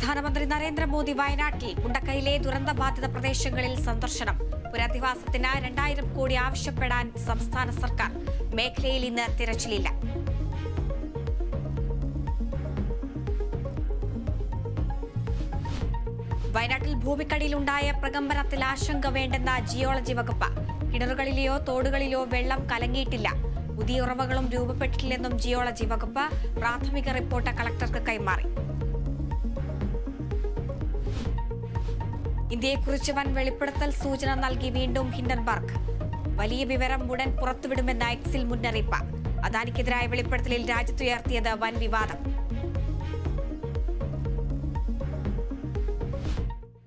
പ്രധാനമന്ത്രി നരേന്ദ്രമോദി വയനാട്ടിൽ മുണ്ടക്കൈയിലെ ദുരന്തബാധിത പ്രദേശങ്ങളിൽ സന്ദർശനം പുനരധിവാസത്തിന് രണ്ടായിരം കോടി ആവശ്യപ്പെടാൻ സംസ്ഥാന സർക്കാർ മേഖലയിൽ ഇന്ന് തിരച്ചിലില്ല വയനാട്ടിൽ ഭൂമിക്കടിയിലുണ്ടായ പ്രകമ്പനത്തിൽ ആശങ്ക വേണ്ടെന്ന ജിയോളജി വകുപ്പ് കിണറുകളിലെയോ തോടുകളിലോ വെള്ളം കലങ്ങിയിട്ടില്ല പുതിയ ഉറവകളും രൂപപ്പെട്ടിട്ടില്ലെന്നും ജിയോളജി വകുപ്പ് പ്രാഥമിക റിപ്പോർട്ട് കളക്ടർക്ക് കൈമാറി ഇന്ത്യയെക്കുറിച്ച് വൻ വെളിപ്പെടുത്തൽ സൂചന നൽകി വീണ്ടും ഹിൻഡൻബർഗ് വലിയ വിവരം ഉടൻ പുറത്തുവിടുമെന്ന എക്സിൽ മുന്നറിയിപ്പ് അദാനിക്കെതിരായ വെളിപ്പെടുത്തലിൽ രാജ്യത്തുയർത്തിയത് വൻ വിവാദം